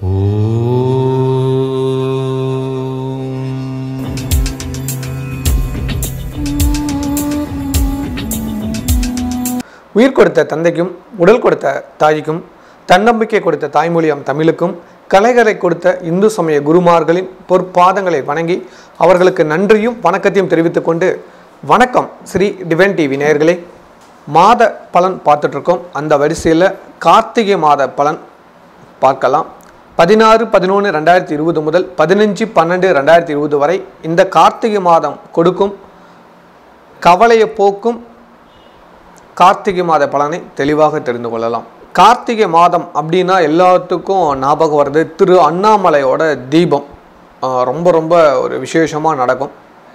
உயிர் கொடுத்த தந்தைக்கும் உடல் கொடுத்த தாய்க்கும் தன்னம்பிக்கை கொடுத்த தாய்மொழியாம் தமிழுக்கும் கலைகளை கொடுத்த இந்து சமய குருமார்களின் பொற்பாதங்களை வணங்கி அவர்களுக்கு நன்றியும் வணக்கத்தையும் தெரிவித்துக் கொண்டு வணக்கம் ஸ்ரீ டிவன் டிவி நேயர்களே மாத பலன் பார்த்துட்டு இருக்கோம் அந்த வரிசையில் கார்த்திகை மாத பலன் பார்க்கலாம் பதினாறு பதினொன்று ரெண்டாயிரத்தி இருபது முதல் பதினஞ்சு பன்னெண்டு ரெண்டாயிரத்தி இருபது வரை இந்த கார்த்திகை மாதம் கொடுக்கும் கவலையை போக்கும் கார்த்திகை மாத பலனை தெளிவாக தெரிந்து கொள்ளலாம் கார்த்திகை மாதம் அப்படின்னா எல்லாத்துக்கும் ஞாபகம் வருது திரு அண்ணாமலையோட தீபம் ஆஹ் ரொம்ப ரொம்ப ஒரு விசேஷமாக நடக்கும்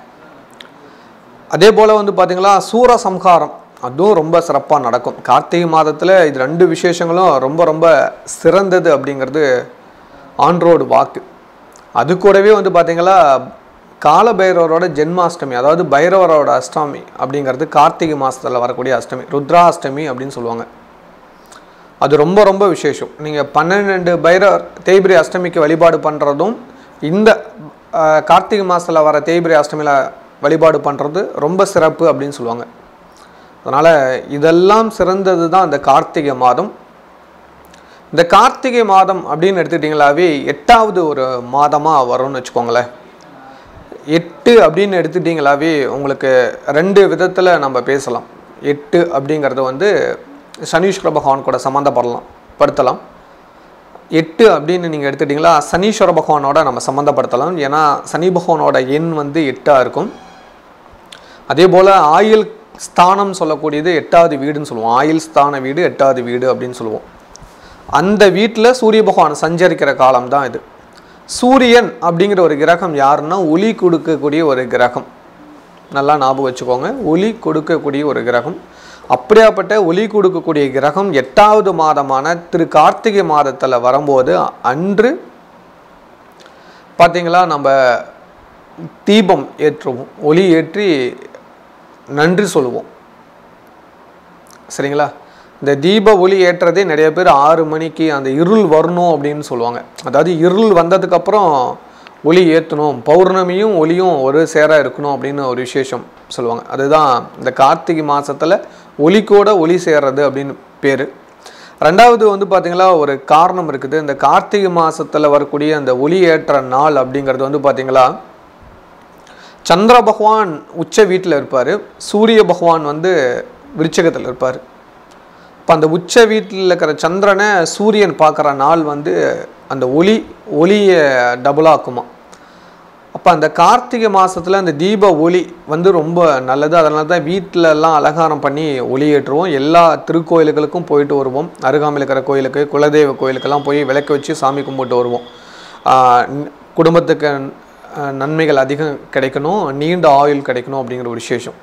அதே போல் வந்து பார்த்திங்களா சூரசம்ஹாரம் அதுவும் ரொம்ப சிறப்பாக நடக்கும் கார்த்திகை மாதத்தில் இது ரெண்டு விசேஷங்களும் ரொம்ப ரொம்ப சிறந்தது அப்படிங்கிறது ஆன்றோடு வாக்கு அது கூடவே வந்து பார்த்திங்களா கால பைரவரோட ஜென்மாஷ்டமி அதாவது பைரவரோட அஷ்டமி அப்படிங்கிறது கார்த்திகை மாதத்தில் வரக்கூடிய அஷ்டமி ருத்ராஷ்டமி அப்படின்னு சொல்லுவாங்க அது ரொம்ப ரொம்ப விசேஷம் நீங்கள் பன்னெண்டு பைரவர் தேய்பிரி அஷ்டமிக்கு வழிபாடு பண்ணுறதும் இந்த அஹ், கார்த்திகை மாதத்தில் வர தேய்பிரி அஷ்டமியில் வழிபாடு பண்ணுறது ரொம்ப சிறப்பு அப்படின்னு சொல்லுவாங்க அதனால் இதெல்லாம் சிறந்தது தான் இந்த கார்த்திகை மாதம் இந்த கார்த்திகை மாதம் அப்படின்னு எடுத்துக்கிட்டிங்களாவே எட்டாவது ஒரு மாதமாக வரும்னு வச்சுக்கோங்களேன் எட்டு அப்படின்னு எடுத்துட்டிங்களாவே உங்களுக்கு ரெண்டு விதத்தில் நம்ம பேசலாம் எட்டு அப்படிங்கிறது வந்து சனீஸ்வர பகவான் கூட சம்மந்தப்படலாம் படுத்தலாம் எட்டு அப்படின்னு நீங்கள் எடுத்துட்டிங்களா சனீஸ்வர பகவானோட நம்ம சம்மந்தப்படுத்தலாம் ஏன்னா சனி பகவானோட எண் வந்து எட்டாக இருக்கும் அதே போல் ஆயுள் ஸ்தானம் சொல்லக்கூடியது எட்டாவது வீடுன்னு சொல்லுவோம் ஆயுள் ஸ்தான வீடு எட்டாவது வீடு அப்படின்னு சொல்லுவோம் அந்த வீட்டில் சூரிய பகவான் சஞ்சரிக்கிற காலம் தான் இது சூரியன் அப்படிங்கிற ஒரு கிரகம் யாருன்னா ஒளி கொடுக்கக்கூடிய ஒரு கிரகம் நல்லா ஞாபகம் வச்சுக்கோங்க ஒளி கொடுக்கக்கூடிய ஒரு கிரகம் அப்படியாப்பட்ட ஒளி கொடுக்கக்கூடிய கிரகம் எட்டாவது மாதமான திரு கார்த்திகை மாதத்தில் வரும்போது அன்று பார்த்தீங்களா நம்ம தீபம் ஏற்றுவோம் ஒளி ஏற்றி நன்றி சொல்லுவோம் சரிங்களா இந்த தீப ஒளி ஏற்றதே நிறைய பேர் ஆறு மணிக்கு அந்த இருள் வரணும் அப்படின்னு சொல்லுவாங்க அதாவது இருள் வந்ததுக்கப்புறம் ஒளி ஏற்றணும் பௌர்ணமியும் ஒளியும் ஒரு சேராக இருக்கணும் அப்படின்னு ஒரு விசேஷம் சொல்லுவாங்க அதுதான் இந்த கார்த்திகை மாதத்தில் ஒளி கூட ஒளி சேர்றது அப்படின்னு பேர் ரெண்டாவது வந்து பார்த்திங்களா ஒரு காரணம் இருக்குது இந்த கார்த்திகை மாதத்தில் வரக்கூடிய அந்த ஒளி ஏற்ற நாள் அப்படிங்கிறது வந்து பார்த்திங்களா சந்திர பகவான் உச்ச வீட்டில் இருப்பார் சூரிய பகவான் வந்து விருச்சகத்தில் இருப்பார் இப்போ அந்த உச்ச வீட்டில் இருக்கிற சந்திரனை சூரியன் பார்க்குற நாள் வந்து அந்த ஒளி ஒளியை டபுளாக்குமா அப்போ அந்த கார்த்திகை மாதத்தில் அந்த தீப ஒளி வந்து ரொம்ப நல்லது அதனால தான் வீட்டில எல்லாம் அலங்காரம் பண்ணி ஒளி ஏற்றுவோம் எல்லா திருக்கோயிலுகளுக்கும் போயிட்டு வருவோம் அருகாமையில் இருக்கிற கோயிலுக்கு குலதெய்வ கோயிலுக்கெல்லாம் போய் விளக்கு வச்சு சாமி கும்பிட்டு வருவோம் ஆஹ் ந- குடும்பத்துக்கு ஆஹ் நன்மைகள் அதிகம் கிடைக்கணும் நீண்ட ஆயுள் கிடைக்கணும் அப்படிங்கிற ஒரு விசேஷம்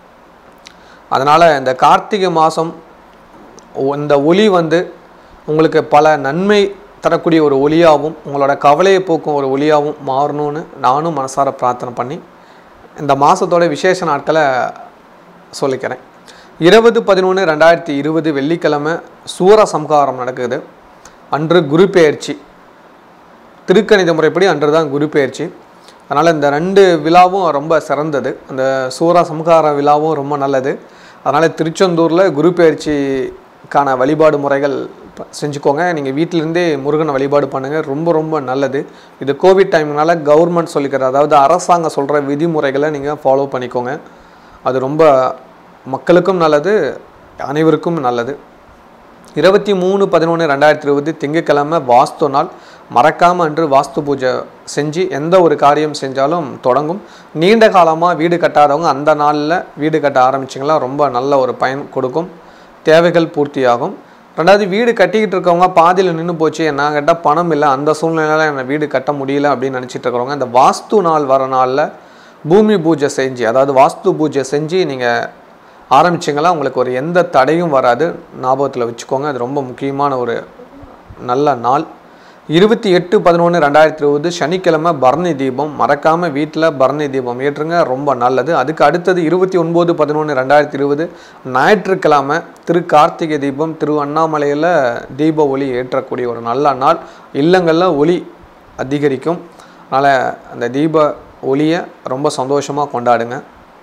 அதனால் இந்த கார்த்திகை மாதம் இந்த ஒளி வந்து உங்களுக்கு பல நன்மை தரக்கூடிய ஒரு ஒளியாகவும் உங்களோட கவலையை போக்கும் ஒரு ஒளியாகவும் மாறணும்னு நானும் மனசார பிரார்த்தனை பண்ணி இந்த மாதத்தோட விசேஷ நாட்களை சொல்லிக்கிறேன் இருபது பதினொன்று ரெண்டாயிரத்தி இருபது வெள்ளிக்கிழமை சூரசம்ஹாரம் நடக்குது அன்று குரு பெயர்ச்சி திருக்கணித முறைப்படி அன்று தான் குரு பெயர்ச்சி அதனால் இந்த ரெண்டு விழாவும் ரொம்ப சிறந்தது அந்த சூர சம்ஹார விழாவும் ரொம்ப நல்லது அதனால் திருச்செந்தூரில் குரு பெயர்ச்சிக்கான வழிபாடு முறைகள் ப- செஞ்சுக்கோங்க நீங்கள் வீட்டிலேருந்தே முருகனை வழிபாடு பண்ணுங்கள் ரொம்ப ரொம்ப நல்லது இது கோவிட் டைம்னால கவர்மெண்ட் சொல்லிக்கிற அதாவது அரசாங்கம் சொல்கிற விதிமுறைகளை நீங்கள் ஃபாலோ பண்ணிக்கோங்க அது ரொம்ப மக்களுக்கும் நல்லது அனைவருக்கும் நல்லது இருபத்தி மூணு பதினொன்று ரெண்டாயிரத்தி இருபது திங்கட்கிழமை வாஸ்து நாள் மறக்காமல் அன்று வாஸ்து பூஜை செஞ்சு எந்த ஒரு காரியம் செஞ்சாலும் தொடங்கும் நீண்ட காலமாக வீடு கட்டாதவங்க அந்த நாளில் வீடு கட்ட ஆரம்பிச்சிங்களா ரொம்ப நல்ல ஒரு பயன் கொடுக்கும் தேவைகள் பூர்த்தியாகும் ரெண்டாவது வீடு கட்டிக்கிட்டு இருக்கவங்க பாதியில் நின்று போச்சு என்ன கேட்டால் பணம் இல்லை அந்த சூழ்நிலையில் என்னை வீடு கட்ட முடியல அப்படின்னு நினச்சிட்டு இருக்கிறவங்க இந்த வாஸ்து நாள் வர நாளில் பூமி பூஜை செஞ்சு அதாவது வாஸ்து பூஜை செஞ்சு நீங்கள் ஆரம்பிச்சிங்களா உங்களுக்கு ஒரு எந்த தடையும் வராது ஞாபகத்தில் வச்சுக்கோங்க அது ரொம்ப முக்கியமான ஒரு நல்ல நாள் இருபத்தி எட்டு பதினொன்று ரெண்டாயிரத்தி இருபது சனிக்கிழமை பரணி தீபம் மறக்காமல் வீட்டில் பரணி தீபம் ஏற்றுங்க ரொம்ப நல்லது அதுக்கு அடுத்தது இருபத்தி ஒன்பது பதினொன்று ரெண்டாயிரத்தி இருபது ஞாயிற்றுக்கிழமை திரு கார்த்திகை தீபம் திரு அண்ணாமலையில் தீப ஒளி ஏற்றக்கூடிய ஒரு நல்ல நாள் இல்லங்களில் ஒளி அதிகரிக்கும் அதனால் அந்த தீப ஒளியை ரொம்ப சந்தோஷமாக கொண்டாடுங்க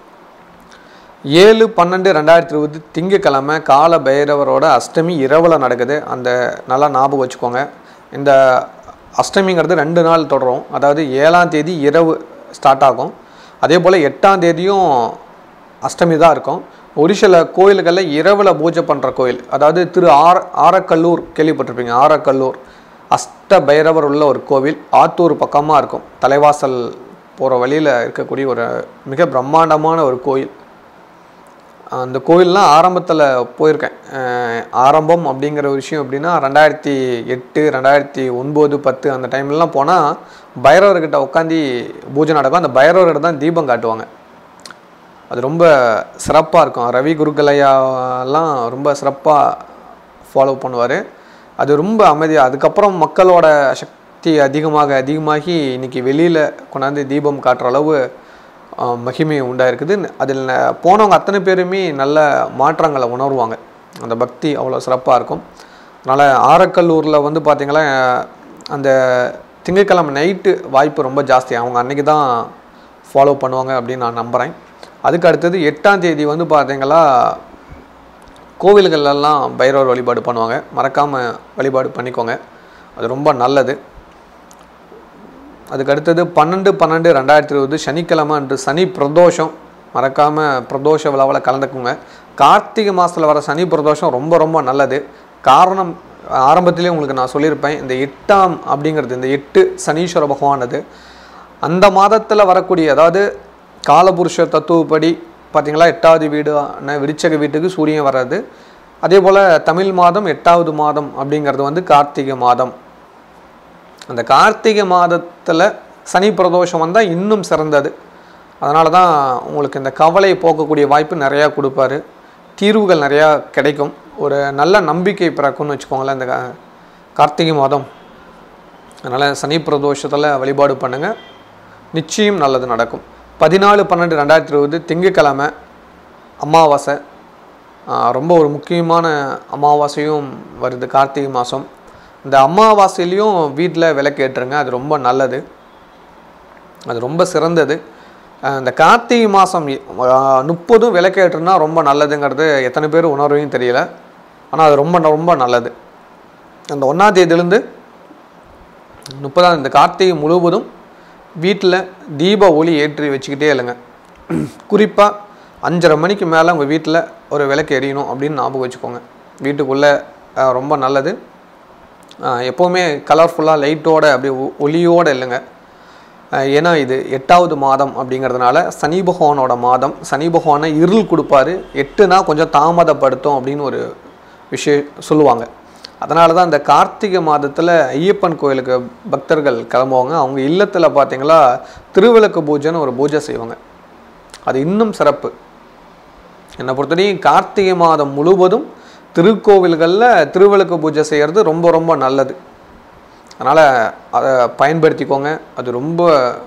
ஏழு பன்னெண்டு ரெண்டாயிரத்தி இருபது திங்கக்கிழமை கால பைரவரோட அஷ்டமி இரவில் நடக்குது அந்த நல்லா ஞாபகம் வச்சுக்கோங்க இந்த அஷ்டமிங்கிறது ரெண்டு நாள் தொடரும் அதாவது ஏழாம் தேதி இரவு ஸ்டார்ட் ஆகும் அதே போல் எட்டாம் தேதியும் அஷ்டமி தான் இருக்கும் ஒரு சில கோயில்களில் இரவில் பூஜை பண்ணுற கோயில் அதாவது திரு ஆர ஆரக்கல்லூர் கேள்விப்பட்டிருப்பீங்க ஆரக்கல்லூர் அஷ்ட பைரவர் உள்ள ஒரு கோவில் ஆத்தூர் பக்கமாக இருக்கும் தலைவாசல் போகிற வழியில் இருக்கக்கூடிய ஒரு மிக பிரம்மாண்டமான ஒரு கோயில் அந்த கோயிலெலாம் ஆரம்பத்தில் போயிருக்கேன் அஹ் ஆரம்பம் அப்படிங்கிற ஒரு விஷயம் எப்படின்னா ரெண்டாயிரத்தி எட்டு ரெண்டாயிரத்தி ஒன்பது பத்து அந்த டைம்லலாம் போனால் பைரவர்கிட்ட உட்காந்து பூஜை நடக்கும் அந்த பைரவர்கிட்ட தான் தீபம் காட்டுவாங்க அது ரொம்ப சிறப்பாக இருக்கும் ரவி குருகலையாலாம் ரொம்ப சிறப்பாக ஃபாலோ பண்ணுவார் அது ரொம்ப அமைதியாக அதுக்கப்புறம் மக்களோட சக்தி அதிகமாக அதிகமாகி இன்னைக்கு வெளியில் கொண்டாந்து தீபம் காட்டுற அளவு ஆஹ், மகிமை உண்டாயிருக்குது அதில் ந- போனவங்க அத்தனை பேருமே நல்ல மாற்றங்களை உணர்வாங்க அந்த பக்தி அவ்வளோ சிறப்பாக இருக்கும் அதனால் ஆரக்கல்லூரில் வந்து பார்த்திங்களா அந்த திங்கட்கிழமை நைட்டு வாய்ப்பு ரொம்ப ஜாஸ்தி அவங்க அன்னைக்கு தான் ஃபாலோ பண்ணுவாங்க அப்படின்னு நான் நம்புகிறேன் அதுக்கு அடுத்தது எட்டாம் தேதி வந்து பார்த்தீங்களா கோவில்கள்லாம் பைரவர் வழிபாடு பண்ணுவாங்க மறக்காமல் வழிபாடு பண்ணிக்கோங்க அது ரொம்ப நல்லது அதுக்கு அடுத்தது பன்னெண்டு பன்னெண்டு ரெண்டாயிரத்தி இருபது சனிக்கிழமை அன்று சனி பிரதோஷம் மறக்காமல் பிரதோஷ விழாவில் கலந்துக்குங்க கார்த்திகை மாதத்தில் வர சனி பிரதோஷம் ரொம்ப ரொம்ப நல்லது காரணம் ஆரம்பத்திலே உங்களுக்கு நான் சொல்லியிருப்பேன் இந்த எட்டாம் அப்படிங்கிறது இந்த எட்டு சனீஸ்வர பகவானது அந்த மாதத்தில் வரக்கூடிய அதாவது காலபுருஷ தத்துவப்படி பார்த்தீங்களா எட்டாவது வீடு விருச்சக வீட்டுக்கு சூரியன் வர்றது அதே போல் தமிழ் மாதம் எட்டாவது மாதம் அப்படிங்கிறது வந்து கார்த்திகை மாதம் அந்த கார்த்திகை மாதத்தில் சனி பிரதோஷம் வந்தால் இன்னும் சிறந்தது அதனால தான் உங்களுக்கு இந்த கவலையை போக்கக்கூடிய வாய்ப்பு நிறையா கொடுப்பாரு தீர்வுகள் நிறையா கிடைக்கும் ஒரு நல்ல நம்பிக்கை பிறக்கும்னு வச்சுக்கோங்களேன் இந்த கா- கார்த்திகை மாதம் அதனால் சனி பிரதோஷத்தில் வழிபாடு பண்ணுங்கள் நிச்சயம் நல்லது நடக்கும் பதினாலு பன்னெண்டு ரெண்டாயிரத்தி இருபது திங்கட்கிழமை அமாவாசை ஆஹ் ரொம்ப ஒரு முக்கியமான அமாவாசையும் வருது கார்த்திகை மாதம் இந்த அமாவாசையிலையும் வீட்டில் விளக்கேற்றுங்க அது ரொம்ப நல்லது அது ரொம்ப சிறந்தது அஹ் இந்த கார்த்திகை மாதம் முப்பதும் விளக்கேற்றுனா ரொம்ப நல்லதுங்கிறது எத்தனை பேர் உணர்வையும் தெரியல ஆனால் அது ரொம்ப ரொம்ப நல்லது அந்த ஒன்றாம் தேதியிலேருந்து முப்பதாம் இந்த கார்த்திகை முழுவதும் வீட்டில் தீப ஒளி ஏற்றி வச்சுக்கிட்டே இல்லைங்க குறிப்பாக அஞ்சரை மணிக்கு மேலே உங்கள் வீட்டில் ஒரு விளக்கு எரியணும் அப்படின்னு ஞாபகம் வச்சுக்கோங்க வீட்டுக்குள்ளே அஹ், ரொம்ப நல்லது அஹ், எப்போவுமே கலர்ஃபுல்லாக லைட்டோட அப்படியே ஒ- ஒளியோட இல்லைங்க அஹ், ஏன்னா இது எட்டாவது மாதம் அப்படிங்கிறதுனால சனி பகவானோட மாதம் சனி பகவானை இருள் கொடுப்பாரு எட்டுனா கொஞ்சம் தாமதப்படுத்தும் அப்படின்னு ஒரு விஷயம் சொல்லுவாங்க அதனால தான் இந்த கார்த்திகை மாதத்தில் ஐயப்பன் கோயிலுக்கு பக்தர்கள் கிளம்புவாங்க அவங்க இல்லத்தில் பார்த்தீங்களா திருவிளக்கு பூஜைன்னு ஒரு பூஜை செய்வாங்க அது இன்னும் சிறப்பு என்னை பொறுத்தவரைக்கும் கார்த்திகை மாதம் முழுவதும் திருக்கோவில்களில் திருவிளக்கு பூஜை செய்கிறது ரொம்ப ரொம்ப நல்லது அதனால் அதை பயன்படுத்திக்கோங்க அது ரொம்ப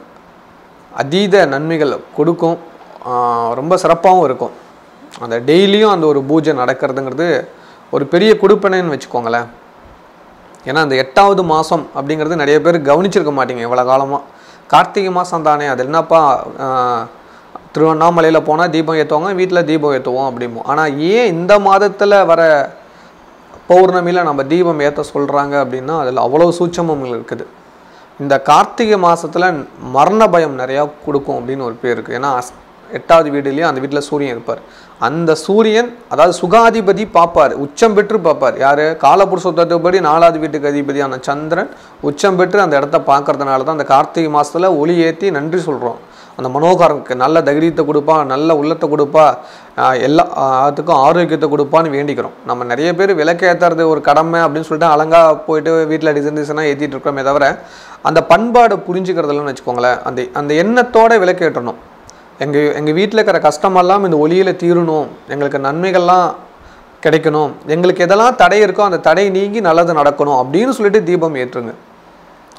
அதீத நன்மைகள் கொடுக்கும் ஆஹ் ரொம்ப சிறப்பாகவும் இருக்கும் அந்த டெய்லியும் அந்த ஒரு பூஜை நடக்கிறதுங்கிறது ஒரு பெரிய கொடுப்பனைன்னு வச்சுக்கோங்களேன் ஏன்னா அந்த எட்டாவது மாதம் அப்படிங்கிறது நிறைய பேர் கவனிச்சிருக்க மாட்டீங்க இவ்வளோ காலமாக கார்த்திகை மாதம் தானே அது என்னப்பா ஆஹ், திருவண்ணாமலையில் போனால் தீபம் ஏற்றுவாங்க வீட்டில் தீபம் ஏற்றுவோம் அப்படிம்போம் ஆனால் ஏன் இந்த மாதத்தில் வர பௌர்ணமியில் நம்ம தீபம் ஏற்ற சொல்கிறாங்க அப்படின்னா அதில் அவ்வளோ சூட்சமங்கள் இருக்குது இந்த கார்த்திகை மாதத்தில் மரண பயம் நிறையா கொடுக்கும் அப்படின்னு ஒரு பேர் இருக்குது ஏன்னா அஸ்- எட்டாவது வீடுலேயே அந்த வீட்டில் சூரியன் இருப்பார் அந்த சூரியன் அதாவது சுகாதிபதி பார்ப்பார் உச்சம் பெற்று பார்ப்பார் யார் காலபுருஷத்தத்துப்படி நாலாவது வீட்டுக்கு அதிபதியான சந்திரன் உச்சம் பெற்று அந்த இடத்த பார்க்கறதுனால தான் அந்த கார்த்திகை மாதத்தில் ஒளி ஏற்றி நன்றி சொல்கிறோம் அந்த மனோகாரனுக்கு நல்ல தைரியத்தை கொடுப்பா நல்ல உள்ளத்தை கொடுப்பா ஆஹ் எல்லா ஆஹ் அதுக்கும் ஆரோக்கியத்தை கொடுப்பான்னு வேண்டிக்கிறோம் நம்ம நிறைய பேர் விளக்கேற்றுறது ஒரு கடமை அப்படின்னு சொல்லிட்டு அலங்கா போயிட்டு வீட்டில் டிசைன் டிசைனாக ஏற்றிட்டு இருக்கோமே தவிர அந்த பண்பாடை புரிஞ்சுக்கிறதுலன்னு வச்சுக்கோங்களேன் அந்த அந்த எண்ணத்தோட விளக்கேற்றணும் எங்கள் எங்கள் வீட்டில் இருக்கிற கஷ்டமெல்லாம் இந்த ஒளியில் தீரணும் எங்களுக்கு நன்மைகள்லாம் கிடைக்கணும் எங்களுக்கு எதெல்லாம் தடை இருக்கோ அந்த தடை நீங்கி நல்லது நடக்கணும் அப்படின்னு சொல்லிட்டு தீபம் ஏற்றுங்க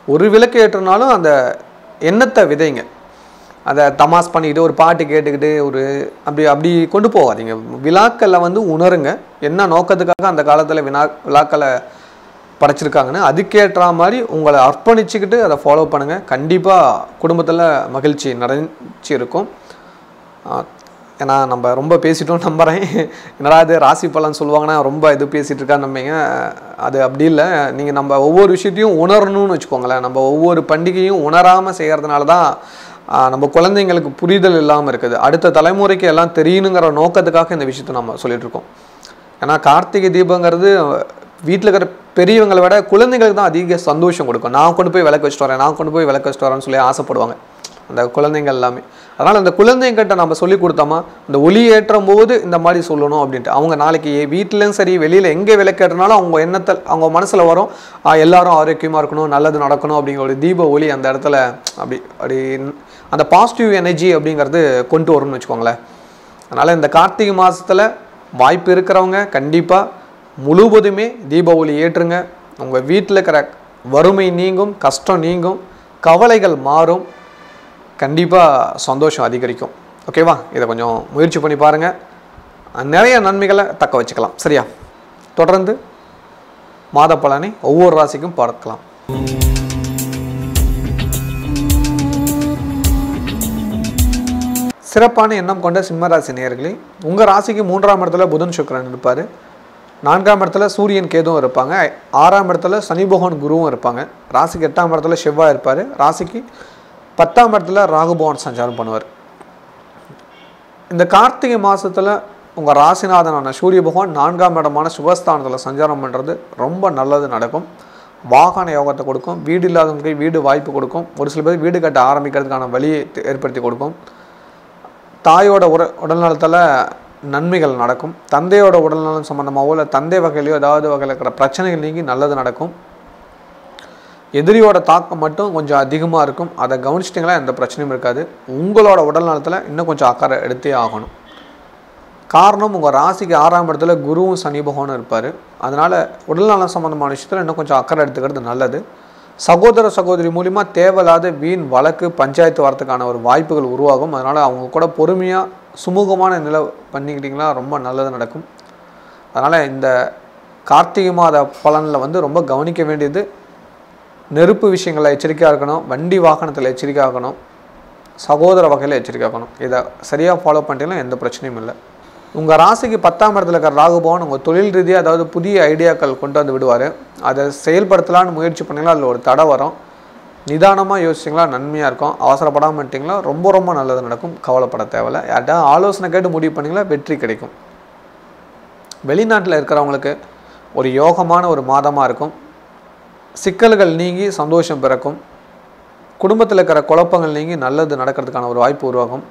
ஒரு விளக்கு ஏற்றுனாலும் அந்த எண்ணத்தை விதைங்க அதை தமாஸ் பண்ணிக்கிட்டு ஒரு பாட்டு கேட்டுக்கிட்டு ஒரு அப்படி அப்படி கொண்டு போகாதீங்க விழாக்களை வந்து உணருங்க என்ன நோக்கத்துக்காக அந்த காலத்தில் வினா விழாக்களை படைச்சிருக்காங்கன்னு அதுக்கேற்ற மாதிரி உங்களை அர்ப்பணிச்சுக்கிட்டு அதை ஃபாலோ பண்ணுங்கள் கண்டிப்பாக குடும்பத்தில் மகிழ்ச்சி நிறைஞ்சி இருக்கும் ஆஹ் ஏன்னா நம்ம ரொம்ப பேசிட்டோம் நம்புகிறேன் என்னடா இது ராசி பலன் சொல்லுவாங்கன்னா ரொம்ப இது பேசிகிட்டு இருக்கா நம்பிங்க அது அப்படி இல்லை நீங்கள் நம்ம ஒவ்வொரு விஷயத்தையும் உணரணும்னு வச்சுக்கோங்களேன் நம்ம ஒவ்வொரு பண்டிகையும் உணராமல் செய்கிறதுனால தான் ஆஹ் நம்ம குழந்தைங்களுக்கு புரிதல் இல்லாமல் இருக்குது அடுத்த தலைமுறைக்கு எல்லாம் தெரியணுங்கிற நோக்கத்துக்காக இந்த விஷயத்தை நம்ம சொல்லிட்டு இருக்கோம் ஏன்னா கார்த்திகை தீபங்கிறது வீட்டில் இருக்கிற பெரியவங்களை விட குழந்தைங்களுக்கு தான் அதிக சந்தோஷம் கொடுக்கும் நான் கொண்டு போய் விளக்கு வச்சுட்டு வரேன் நான் கொண்டு போய் விளக்கு வச்சுட்டு வரேன்னு சொல்லி ஆசைப்படுவாங்க அந்த குழந்தைங்கள் எல்லாமே அதனால் அந்த குழந்தைங்கிட்ட நம்ம சொல்லி கொடுத்தோமா இந்த ஒளி ஏற்றும் போது இந்த மாதிரி சொல்லணும் அப்படின்ட்டு அவங்க நாளைக்கு வீட்டிலையும் சரி வெளியில் எங்கே விளக்கேற்றினாலும் அவங்க எண்ணத்தில் அவங்க மனசில் வரும் "ஆ, எல்லாரும் ஆரோக்கியமாக இருக்கணும் நல்லது நடக்கணும் அப்படிங்கிற ஒரு தீப ஒளி அந்த இடத்துல அப்படி அப்படி அந்த பாசிட்டிவ் எனர்ஜி அப்படிங்கிறது கொண்டு வரும்னு வச்சுக்கோங்களேன் அதனால் இந்த கார்த்திகை மாதத்தில் வாய்ப்பு இருக்கிறவங்க கண்டிப்பாக முழுவதுமே தீப ஒளி ஏற்றுங்க உங்கள் வீட்டில் இருக்கிற வறுமை நீங்கும் கஷ்டம் நீங்கும் கவலைகள் மாறும் கண்டிப்பாக சந்தோஷம் அதிகரிக்கும் ஓகேவா இதை கொஞ்சம் முயற்சி பண்ணி பாருங்கள் நிறைய நன்மைகளை தக்க வச்சுக்கலாம் சரியா தொடர்ந்து மாத பலனை ஒவ்வொரு ராசிக்கும் பார்க்கலாம் சிறப்பான எண்ணம் கொண்ட சிம்மராசி நேயர்களே உங்கள் ராசிக்கு மூன்றாம் இடத்துல புதன் சுக்கிரன் இருப்பார் நான்காம் இடத்துல சூரியன் கேதுவும் இருப்பாங்க ஆறாம் இடத்துல சனி பகவான் குருவும் இருப்பாங்க ராசிக்கு எட்டாம் இடத்துல செவ்வாய் இருப்பார் ராசிக்கு பத்தாம் இடத்துல ராகு பகவான் சஞ்சாரம் பண்ணுவார் இந்த கார்த்திகை மாதத்தில் உங்கள் ராசிநாதனான சூரிய பகவான் நான்காம் இடமான சுகஸ்தானத்தில் சஞ்சாரம் பண்ணுறது ரொம்ப நல்லது நடக்கும் வாகன யோகத்தை கொடுக்கும் வீடு இல்லாதவங்களுக்கு வீடு வாய்ப்பு கொடுக்கும் ஒரு சில பேர் வீடு கட்ட ஆரம்பிக்கிறதுக்கான வழியை தே- ஏற்படுத்தி கொடுக்கும் தாயோட உட உடல்நலத்தில் நன்மைகள் நடக்கும் தந்தையோட உடல்நலம் சம்மந்தமாகவோ இல்லை தந்தை வகையிலையோ ஏதாவது வகையில் இருக்கிற பிரச்சனைகள் நீங்கி நல்லது நடக்கும் எதிரியோட தாக்கம் மட்டும் கொஞ்சம் அதிகமாக இருக்கும் அதை கவனிச்சிட்டிங்களா எந்த பிரச்சனையும் இருக்காது உங்களோட உடல் நலத்தில் இன்னும் கொஞ்சம் அக்கறை எடுத்தே ஆகணும் காரணம் உங்கள் ராசிக்கு ஆறாம் இடத்துல குருவும் சனி பகவானும் இருப்பார் அதனால் உடல்நலம் சம்மந்தமான விஷயத்தில் இன்னும் கொஞ்சம் அக்கறை எடுத்துக்கிறது நல்லது சகோதர சகோதரி மூலிமா தேவையில்லாத வீண் வழக்கு பஞ்சாயத்து வரத்துக்கான ஒரு வாய்ப்புகள் உருவாகும் அதனால் அவங்க கூட பொறுமையாக சுமூகமான நிலை பண்ணிக்கிட்டிங்கன்னா ரொம்ப நல்லது நடக்கும் அதனால் இந்த கார்த்திகை மாத பலனில் வந்து ரொம்ப கவனிக்க வேண்டியது நெருப்பு விஷயங்களில் எச்சரிக்கையாக இருக்கணும் வண்டி வாகனத்தில் எச்சரிக்கையாக இருக்கணும் சகோதர வகையில் எச்சரிக்கையாக இருக்கணும் இதை சரியாக ஃபாலோ பண்ணிட்டீங்கன்னா எந்த பிரச்சனையும் இல்லை உங்கள் ராசிக்கு பத்தாம் இடத்துல இருக்கிற ராகு பகவான் உங்கள் தொழில் ரீதியாக அதாவது புதிய ஐடியாக்கள் கொண்டு வந்து விடுவார் அதை செயல்படுத்தலான்னு முயற்சி பண்ணீங்களா அதில் ஒரு தடை வரும் நிதானமாக யோசிச்சிங்களா நன்மையாக இருக்கும் அவசரப்படாமல் பண்ணிட்டீங்களா ரொம்ப ரொம்ப நல்லது நடக்கும் கவலைப்பட தேவையில்ல யார்கிட்ட ஆலோசனை கேட்டு முடிவு பண்ணிங்களா வெற்றி கிடைக்கும் வெளிநாட்டில் இருக்கிறவங்களுக்கு ஒரு யோகமான ஒரு மாதமாக இருக்கும் சிக்கல்கள் நீங்கி சந்தோஷம் பிறக்கும் குடும்பத்தில் இருக்கிற குழப்பங்கள் நீங்கி நல்லது நடக்கிறதுக்கான ஒரு வாய்ப்பு உருவாகும்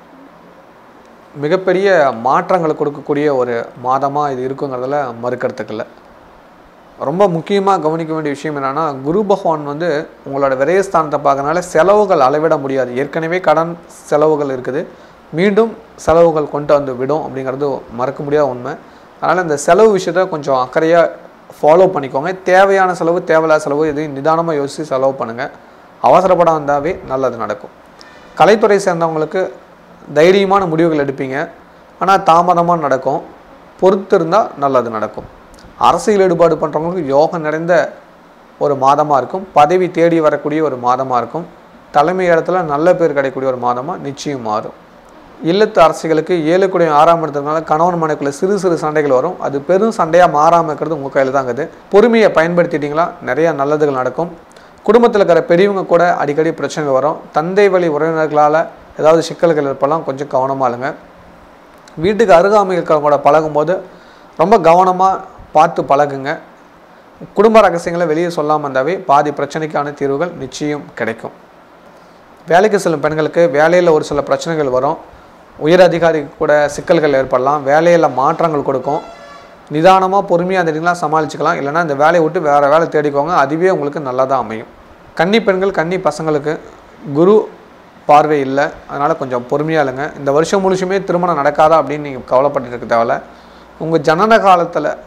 மிகப்பெரிய மாற்றங்களை கொடுக்கக்கூடிய ஒரு மாதமாக இது இருக்குங்கிறதுல மறுக்கிறதுக்கு இல்லை ரொம்ப முக்கியமாக கவனிக்க வேண்டிய விஷயம் என்னென்னா குரு பகவான் வந்து உங்களோட விரயஸ்தானத்தை பார்க்கறனால செலவுகள் அளவிட முடியாது ஏற்கனவே கடன் செலவுகள் இருக்குது மீண்டும் செலவுகள் கொண்டு வந்து விடும் அப்படிங்கிறது மறக்க முடியாத உண்மை அதனால் இந்த செலவு விஷயத்த கொஞ்சம் அக்கறையாக ஃபாலோ பண்ணிக்கோங்க தேவையான செலவு தேவையில்லாத செலவு எதையும் நிதானமாக யோசித்து செலவு பண்ணுங்கள் அவசரப்பட வந்தாவே நல்லது நடக்கும் கலைத்துறை சேர்ந்தவங்களுக்கு தைரியமான முடிவுகள் எடுப்பீங்க ஆனால் தாமதமாக நடக்கும் பொறுத்து இருந்தால் நல்லது நடக்கும் அரசியல் ஈடுபாடு பண்ணுறவங்களுக்கு யோகம் நிறைந்த ஒரு மாதமாக இருக்கும் பதவி தேடி வரக்கூடிய ஒரு மாதமாக இருக்கும் தலைமை இடத்துல நல்ல பேர் கிடைக்கக்கூடிய ஒரு மாதமாக நிச்சயம் மாறும் இல்லத்து அரசிகளுக்கு ஏழுக்குடைய ஆறாம் இடத்துனால கணவன் மனைக்குள்ள சிறு சிறு சண்டைகள் வரும் அது பெரும் சண்டையாக மாறாமல் இருக்கிறது உங்கள் கையில் தான் இருக்குது பொறுமையை பயன்படுத்திட்டீங்களா நிறைய நல்லதுகள் நடக்கும் குடும்பத்தில் இருக்கிற பெரியவங்க கூட அடிக்கடி பிரச்சனை வரும் தந்தை வழி உறவினர்களால் ஏதாவது சிக்கல்கள் இருப்பெல்லாம் கொஞ்சம் கவனமாக இருங்க வீட்டுக்கு அருகாமை இருக்கிறவங்க கூட பழகும்போது ரொம்ப கவனமாக பார்த்து பழகுங்க குடும்ப ரகசியங்களை வெளியே சொல்லாமல் இருந்தாவே பாதி பிரச்சனைக்கான தீர்வுகள் நிச்சயம் கிடைக்கும் வேலைக்கு செல்லும் பெண்களுக்கு வேலையில் ஒரு சில பிரச்சனைகள் வரும் உயர் அதிகாரி கூட சிக்கல்கள் ஏற்படலாம் வேலையில் மாற்றங்கள் கொடுக்கும் நிதானமாக பொறுமையாக இருந்தீங்கன்னா சமாளிச்சுக்கலாம் இல்லைன்னா இந்த வேலையை விட்டு வேறு வேலை தேடிக்கோங்க அதுவே உங்களுக்கு நல்லதாக அமையும் கன்னி பெண்கள் கன்னி பசங்களுக்கு குரு பார்வை இல்லை அதனால் கொஞ்சம் பொறுமையாக இல்லைங்க இந்த வருஷம் முழுசுமே திருமணம் நடக்காதா அப்படின்னு நீங்கள் கவலைப்பட்டு இருக்க தேவையில்ல உங்கள் ஜனன காலத்தில்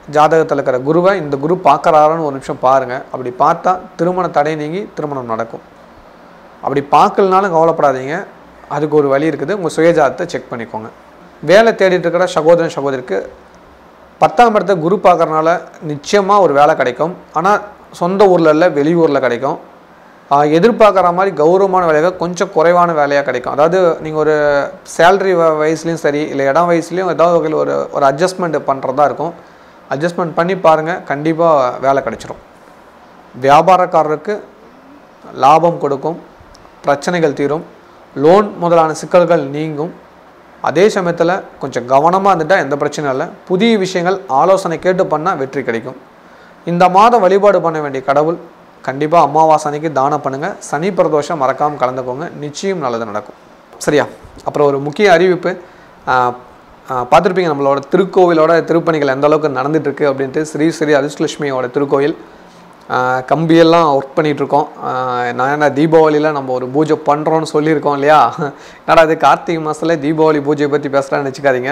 ஜாதகத்தில் இருக்கிற குருவை இந்த குரு பார்க்குறாரான்னு ஒரு நிமிஷம் பாருங்கள் அப்படி பார்த்தா திருமண தடை நீங்கி திருமணம் நடக்கும் அப்படி பார்க்கலனாலும் கவலைப்படாதீங்க அதுக்கு ஒரு வழி இருக்குது உங்கள் சுயஜாதத்தை செக் பண்ணிக்கோங்க வேலை தேடிட்டு இருக்கிற சகோதரன் சகோதரிக்கு பத்தாம் இடத்தை குரு பார்க்கறனால நிச்சயமாக ஒரு வேலை கிடைக்கும் ஆனால் சொந்த ஊரில் இல்லை வெளியூரில் கிடைக்கும் ஆஹ் எதிர்பார்க்குற மாதிரி கௌரவமான வேலைகள் கொஞ்சம் குறைவான வேலையாக கிடைக்கும் அதாவது நீங்கள் ஒரு சேலரி வயசுலையும் சரி இல்லை இடம் வயசுலையும் ஏதாவது வகையில் ஒரு ஒரு அட்ஜஸ்ட்மெண்ட் பண்ணுறதா இருக்கும் அட்ஜஸ்ட்மெண்ட் பண்ணி பாருங்கள் கண்டிப்பாக வேலை கிடைச்சிரும் வியாபாரக்காரருக்கு லாபம் கொடுக்கும் பிரச்சனைகள் தீரும் லோன் முதலான சிக்கல்கள் நீங்கும் அதே சமயத்தில் கொஞ்சம் கவனமாக இருந்துட்டால் எந்த பிரச்சனையும் இல்லை புதிய விஷயங்கள் ஆலோசனை கேட்டு பண்ணால் வெற்றி கிடைக்கும் இந்த மாதம் வழிபாடு பண்ண வேண்டிய கடவுள் கண்டிப்பாக அமாவாசை அன்னைக்கு தானம் பண்ணுங்கள் சனி பிரதோஷம் மறக்காமல் கலந்துக்கோங்க நிச்சயம் நல்லது நடக்கும் சரியா அப்புறம் ஒரு முக்கிய அறிவிப்பு ஆஹ், ஆஹ், பார்த்திருப்பீங்க நம்மளோட திருக்கோவிலோட திருப்பணிகள் எந்த அளவுக்கு நடந்துட்டு இருக்கு அப்படின்ட்டு ஸ்ரீ ஸ்ரீ அதிர்ஷ்டலட்சுமியோட திருக்கோயில் ஆஹ், கம்பியெல்லாம் ஒர்க் பண்ணிகிட்ருக்கோம் நான் என்ன தீபாவளியில் நம்ம ஒரு பூஜை பண்ணுறோன்னு சொல்லியிருக்கோம் இல்லையா என்னடா அது கார்த்திகை மாதத்தில் தீபாவளி பூஜையை பற்றி பேசுகிறான்னு வச்சுக்காதீங்க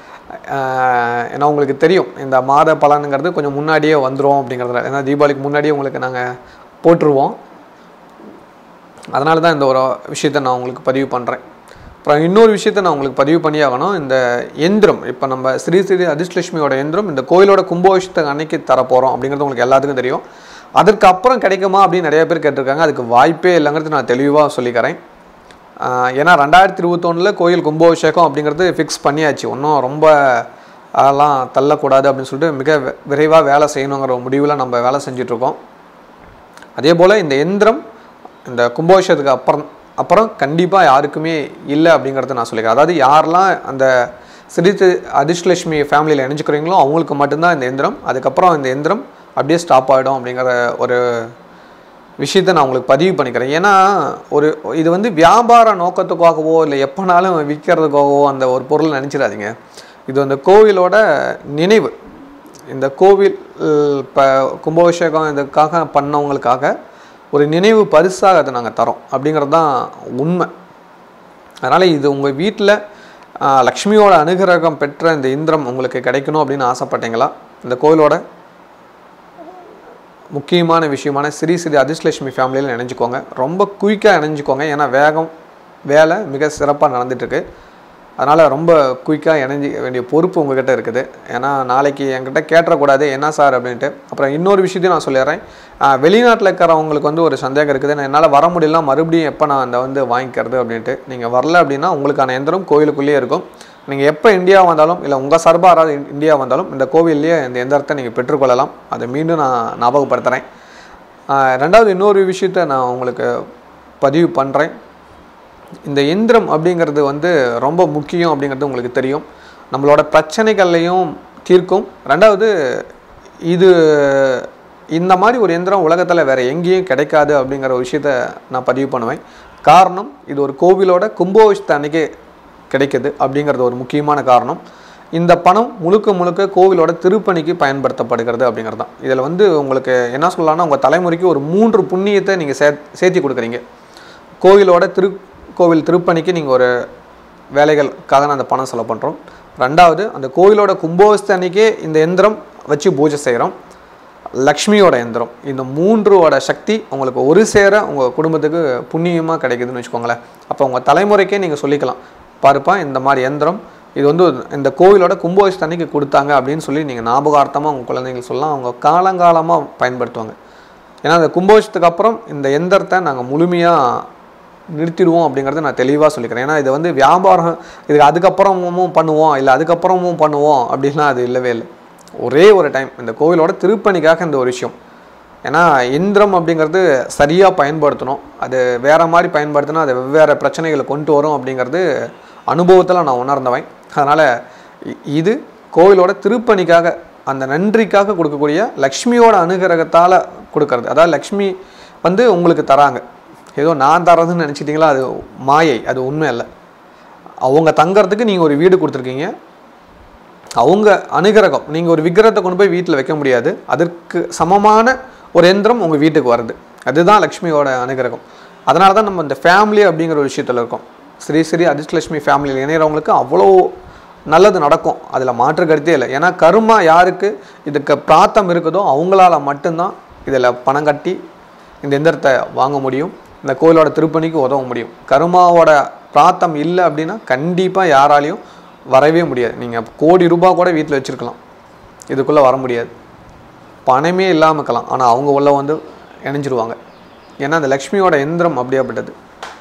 ஆஹ், ஏன்னா உங்களுக்கு தெரியும் இந்த மாத பலனுங்கிறது கொஞ்சம் முன்னாடியே வந்துடும் அப்படிங்கிறதுல ஏன்னா தீபாவளிக்கு முன்னாடியே உங்களுக்கு நாங்கள் போட்டுருவோம் அதனால தான் இந்த ஒரு விஷயத்தை நான் உங்களுக்கு பதிவு பண்ணுறேன் அப்புறம் இன்னொரு விஷயத்தை நான் உங்களுக்கு பதிவு பண்ணி ஆகணும் இந்த எந்திரம் இப்போ நம்ம ஸ்ரீ ஸ்ரீ அதிர்ஷ்டலட்சுமியோட எந்திரம் இந்த கோயிலோட கும்பாபிஷேகத்துக்கு அன்னைக்கு தரப்போகிறோம் அப்படிங்கிறது உங்களுக்கு எல்லாத்துக்கும் தெரியும் அதற்கு அப்புறம் கிடைக்குமா அப்படின்னு நிறைய பேர் கேட்டிருக்காங்க அதுக்கு வாய்ப்பே இல்லைங்கிறது நான் தெளிவாக சொல்லிக்கிறேன் ஆஹ் ஏன்னா ரெண்டாயிரத்தி இருபத்தொன்னில் கோயில் கும்பாபிஷேகம் அப்படிங்கிறது ஃபிக்ஸ் பண்ணியாச்சு ஒன்றும் ரொம்ப அதெல்லாம் தள்ளக்கூடாது அப்படின்னு சொல்லிட்டு மிக வி- விரைவாக வேலை செய்யணுங்கிற ஒரு முடிவில் நம்ம வேலை செஞ்சிட்ருக்கோம் அதே போல் இந்த எந்திரம் இந்த கும்பாபிஷேகத்துக்கு அப்புறம் அப்புறம் கண்டிப்பாக யாருக்குமே இல்லை அப்படிங்கிறத நான் சொல்லிக்கிறேன் அதாவது யாரெல்லாம் அந்த ஸ்ரீ தி- அதிர்ஷ்டலட்சுமி ஃபேமிலியில் இணைஞ்சுக்கிறீங்களோ அவங்களுக்கு மட்டும்தான் இந்த எந்திரம் அதுக்கப்புறம் இந்த எந்திரம் அப்படியே ஸ்டாப் ஆகிடும் அப்படிங்கிற ஒரு விஷயத்தை நான் உங்களுக்கு பதிவு பண்ணிக்கிறேன் ஏன்னா ஒரு இது வந்து வியாபார நோக்கத்துக்காகவோ இல்லை எப்போனாலும் விற்கிறதுக்காகவோ அந்த ஒரு பொருள் நினச்சிடாதீங்க இது அந்த கோவிலோட நினைவு இந்த கோவில் இப்போ கும்பாபிஷேகம் இதுக்காக பண்ணவங்களுக்காக ஒரு நினைவு பரிசாக அதை நாங்கள் தரோம் அப்படிங்கிறது தான் உண்மை அதனால் இது உங்கள் வீட்டில் லக்ஷ்மியோட அனுகிரகம் பெற்ற இந்த இந்திரம் உங்களுக்கு கிடைக்கணும் அப்படின்னு ஆசைப்பட்டீங்களா இந்த கோவிலோட முக்கியமான விஷயமான ஸ்ரீ ஸ்ரீ அதிர்ஷ்லட்சுமி ஃபேமிலியில் இணைஞ்சுக்கோங்க ரொம்ப குயிக்காக இணைஞ்சுக்கோங்க ஏன்னா வேகம் வேலை மிக சிறப்பாக நடந்துட்டுருக்கு அதனால் ரொம்ப குயிக்காக இணைஞ்சிக்க வேண்டிய பொறுப்பு உங்ககிட்ட இருக்குது ஏன்னா நாளைக்கு என்கிட்ட கேட்டக்கூடாது என்ன சார் அப்படின்ட்டு அப்புறம் இன்னொரு விஷயத்தையும் நான் சொல்லிடுறேன் வெளிநாட்டில் இருக்கிறவங்களுக்கு வந்து ஒரு சந்தேகம் இருக்குது நான் என்னால் வர முடியல மறுபடியும் எப்போ நான் அந்த வந்து வாங்கிக்கிறது அப்படின்ட்டு நீங்கள் வரல அப்படின்னா உங்களுக்கான எந்திரம் கோயிலுக்குள்ளேயே இருக்கும் நீங்கள் எப்போ இந்தியா வந்தாலும் இல்லை உங்கள் சார்பாக யாராவது இந்~ இந்தியா வந்தாலும் இந்த கோவில்லையே இந்த எந்திரத்தை நீங்கள் பெற்றுக்கொள்ளலாம் அதை மீண்டும் நான் ஞாபகப்படுத்துகிறேன் ஆஹ் ரெண்டாவது இன்னொரு விஷயத்தை நான் உங்களுக்கு பதிவு பண்ணுறேன் இந்த எந்திரம் அப்படிங்கிறது வந்து ரொம்ப முக்கியம் அப்படிங்கிறது உங்களுக்கு தெரியும் நம்மளோட பிரச்சனைகள்லையும் தீர்க்கும் ரெண்டாவது இது இந்த மாதிரி ஒரு எந்திரம் உலகத்தில் வேறு எங்கேயும் கிடைக்காது அப்படிங்கிற ஒரு விஷயத்த நான் பதிவு பண்ணுவேன் காரணம் இது ஒரு கோவிலோட கும்பாபிஷேகத்தை அன்னைக்கு கிடைக்குது அப்படிங்கிறது ஒரு முக்கியமான காரணம் இந்த பணம் முழுக்க முழுக்க கோவிலோட திருப்பணிக்கு பயன்படுத்தப்படுகிறது அப்படிங்கிறது தான் இதில் வந்து உங்களுக்கு என்ன சொல்லலாம்னா உங்கள் தலைமுறைக்கு ஒரு மூன்று புண்ணியத்தை நீங்கள் சே சேர்த்தி கொடுக்குறீங்க கோவிலோட திருக்கோவில் திருப்பணிக்கு நீங்கள் ஒரு வேலைகளுக்காக நான் அந்த பணம் செலவு பண்ணுறோம் ரெண்டாவது அந்த கோவிலோட கும்பாபிஷேகத்தை அன்னைக்கே இந்த எந்திரம் வச்சு பூஜை செய்கிறோம் லக்ஷ்மியோட எந்திரம் இந்த மூன்றோட சக்தி உங்களுக்கு ஒரு சேர உங்கள் குடும்பத்துக்கு புண்ணியமாக கிடைக்குதுன்னு வச்சுக்கோங்களேன் அப்போ உங்கள் தலைமுறைக்கே நீங்கள் சொல்லிக்கலாம் பாருப்பா இந்த மாதிரி எந்திரம் இது வந்து இந்த கோவிலோட கும்பாபிஷேகத்தை அன்னைக்கு கொடுத்தாங்க அப்படின்னு சொல்லி நீங்கள் ஞாபகார்த்தமாக உங்கள் குழந்தைங்களுக்கு சொல்லலாம் அவங்க காலங்காலமாக பயன்படுத்துவாங்க ஏன்னா அந்த கும்பாபிஷேகத்துக்கு அப்புறம் இந்த எந்திரத்தை நாங்கள் முழுமையாக நிறுத்திடுவோம் அப்படிங்கிறத நான் தெளிவாக சொல்லிக்கிறேன் ஏன்னா இது வந்து வியாபாரம் இது அதுக்கப்புறமும் பண்ணுவோம் இல்லை அதுக்கப்புறமும் பண்ணுவோம் அப்படின்லாம் அது இல்லவே இல்லை ஒரே ஒரு டைம் இந்த கோவிலோட திருப்பணிக்காக இந்த ஒரு விஷயம் ஏன்னா இந்திரம் அப்படிங்கிறது சரியாக பயன்படுத்தணும் அது வேற மாதிரி பயன்படுத்தினா அது வெவ்வேறு பிரச்சனைகளை கொண்டு வரும் அப்படிங்கிறது அனுபவத்தில் நான் உணர்ந்தவன் அதனால் இது கோவிலோட திருப்பணிக்காக அந்த நன்றிக்காக கொடுக்கக்கூடிய லக்ஷ்மியோட அனுகிரகத்தால் கொடுக்கறது அதாவது லக்ஷ்மி வந்து உங்களுக்கு தராங்க ஏதோ நான் தரதுன்னு நினச்சிட்டிங்களா அது மாயை அது உண்மை இல்லை அவங்க தங்கறதுக்கு நீங்கள் ஒரு வீடு கொடுத்துருக்கீங்க அவங்க அனுகிரகம் நீங்கள் ஒரு விக்கிரகத்தை கொண்டு போய் வீட்டில் வைக்க முடியாது அதற்கு சமமான ஒரு எந்திரம் உங்கள் வீட்டுக்கு வருது அதுதான் லக்ஷ்மியோட அனுகிரகம் அதனால தான் நம்ம இந்த ஃபேமிலி அப்படிங்கிற ஒரு விஷயத்தில் இருக்கோம் ஸ்ரீ ஸ்ரீ அதிர்ஷ்டலட்சுமி ஃபேமிலியில் இணைகிறவங்களுக்கு அவ்வளோ நல்லது நடக்கும் அதில் மாற்று கருத்தே இல்லை ஏன்னா கருமா யாருக்கு இதுக்கு பிராத்தம் இருக்குதோ அவங்களால மட்டும்தான் இதில் பணம் கட்டி இந்த எந்திரத்தை வாங்க முடியும் இந்த கோயிலோட திருப்பணிக்கு உதவ முடியும் கருமாவோட பிராத்தம் இல்லை அப்படின்னா கண்டிப்பாக யாராலையும் வரவே முடியாது நீங்கள் கோடி ரூபாய் கூட வீட்டில் வச்சுருக்கலாம் இதுக்குள்ளே வர முடியாது பணமே இல்லாமல் இருக்கலாம் ஆனால் அவங்க உள்ள வந்து இணைஞ்சிருவாங்க ஏன்னா அந்த லக்ஷ்மியோட எந்திரம் அப்படியாப்பட்டது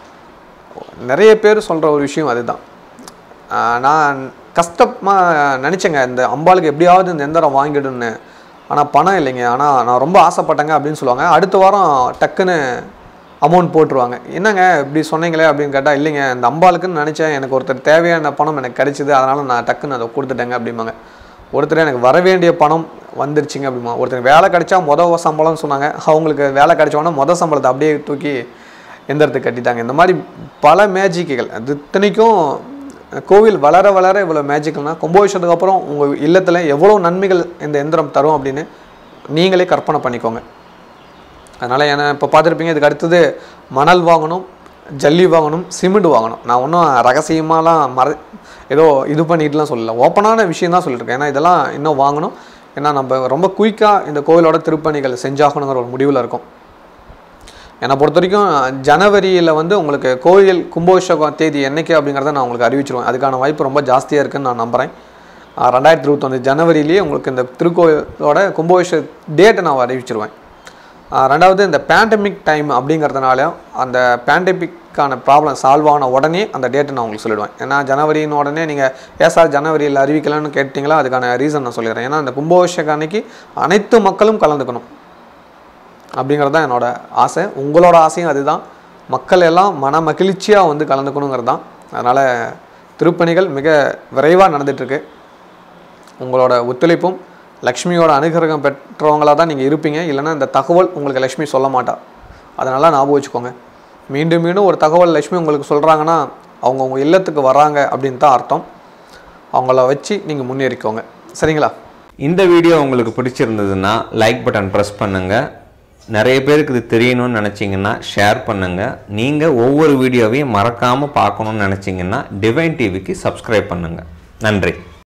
நிறைய பேர் சொல்கிற ஒரு விஷயம் அதுதான் ஆஹ் நான் கஷ்டமாக நினச்சேங்க இந்த அம்பாளுக்கு எப்படியாவது இந்த எந்திரம் வாங்கிடுன்னு ஆனால் பணம் இல்லைங்க ஆனால் நான் ரொம்ப ஆசைப்பட்டேங்க அப்படின்னு சொல்லுவாங்க அடுத்த வாரம் டக்குன்னு அமௌண்ட் போட்டுருவாங்க என்னங்க இப்படி சொன்னீங்களே அப்படின்னு கேட்டால் இல்லைங்க இந்த அம்பாளுக்குன்னு நினச்சேன் எனக்கு ஒருத்தர் தேவையான பணம் எனக்கு கிடைச்சிது அதனால் நான் டக்குன்னு அதை கொடுத்துட்டேங்க அப்படிம்பாங்க ஒருத்தர் எனக்கு வர வேண்டிய பணம் வந்துருச்சுங்க அப்படிமா ஒருத்தர் வேலை கிடைச்சா மொதல் சம்பளம்னு சொன்னாங்க அவங்களுக்கு வேலை கிடைச்சோன்னா மொதல் சம்பளத்தை அப்படியே தூக்கி எந்திரத்துக்கு கட்டிட்டாங்க இந்த மாதிரி பல மேஜிக்குகள் அது இத்தனைக்கும் கோவில் வளர வளர இவ்வளோ மேஜிக்கல்னா கும்பாபிஷேகத்துக்கு அப்புறம் உங்கள் இல்லத்தில் எவ்வளோ நன்மைகள் இந்த எந்திரம் தரும் அப்படின்னு நீங்களே கற்பனை பண்ணிக்கோங்க அதனால் ஏன்னா இப்போ பார்த்துருப்பீங்க இதுக்கு அடுத்தது மணல் வாங்கணும் ஜல்லி வாங்கணும் சிமெண்ட் வாங்கணும் நான் ஒன்றும் ரகசியமாலாம் மற ஏதோ இது பண்ணிட்டுலாம் சொல்லல ஓப்பனான விஷயம் தான் சொல்லியிருக்கேன் ஏன்னா இதெல்லாம் இன்னும் வாங்கணும் ஏன்னா நம்ம ரொம்ப குயிக்காக இந்த கோவிலோட திருப்பணிகள் செஞ்சாகணுங்கிற ஒரு முடிவில் இருக்கும் என்னை பொறுத்த வரைக்கும் ஜனவரியில் வந்து உங்களுக்கு கோயில் கும்பாபிஷேகம் தேதி என்னைக்கு அப்படிங்கிறத நான் உங்களுக்கு அறிவிச்சிருவேன் அதுக்கான வாய்ப்பு ரொம்ப ஜாஸ்தியாக இருக்குன்னு நான் நம்புகிறேன் ஆஹ் ரெண்டாயிரத்தி இருபத்தொன்று ஜனவரியிலேயே உங்களுக்கு இந்த திருக்கோயிலோட கும்பாபிஷேக டேட்டை நான் அறிவிச்சிருவேன் ஆஹ் ரெண்டாவது இந்த பேண்டமிக் டைம் அப்படிங்கிறதுனால அந்த பேண்டமிக்கான ப்ராப்ளம் சால்வ் ஆன உடனே அந்த டேட்டை நான் உங்களுக்கு சொல்லிடுவேன் ஏன்னா ஜனவரின்னு உடனே நீங்கள் ஏன் சார் ஜனவரியில் அறிவிக்கலன்னு கேட்டிங்களா அதுக்கான ரீசன் நான் சொல்லிடுறேன் ஏன்னா அந்த கும்பாபிஷேகம் அன்னைக்கு அனைத்து மக்களும் கலந்துக்கணும் அப்படிங்கிறது தான் என்னோட ஆசை உங்களோட ஆசையும் அதுதான் மக்கள் எல்லாம் மன மகிழ்ச்சியாக வந்து கலந்துக்கணுங்கிறது தான் அதனால் திருப்பணிகள் மிக விரைவாக நடந்துகிட்ருக்கு உங்களோட ஒத்துழைப்பும் லக்ஷ்மியோட அனுகிரகம் பெற்றவங்களாக தான் நீங்கள் இருப்பீங்க இல்லைன்னா இந்த தகவல் உங்களுக்கு லக்ஷ்மி சொல்ல மாட்டா அதனால் ஞாபகம் வச்சுக்கோங்க மீண்டும் மீண்டும் ஒரு தகவல் லக்ஷ்மி உங்களுக்கு சொல்கிறாங்கன்னா அவங்க உங்கள் இல்லத்துக்கு வராங்க அப்படின்னு தான் அர்த்தம் அவங்கள வச்சு நீங்கள் முன்னேறிக்கோங்க சரிங்களா இந்த வீடியோ உங்களுக்கு பிடிச்சிருந்ததுன்னா லைக் பட்டன் ப்ரெஸ் பண்ணுங்கள் நிறைய பேருக்கு இது தெரியணும்னு நினச்சிங்கன்னா ஷேர் பண்ணுங்கள் நீங்கள் ஒவ்வொரு வீடியோவையும் மறக்காமல் பார்க்கணும்னு நினச்சிங்கன்னா டிவைன் டிவிக்கு சப்ஸ்கிரைப் பண்ணுங்கள் நன்றி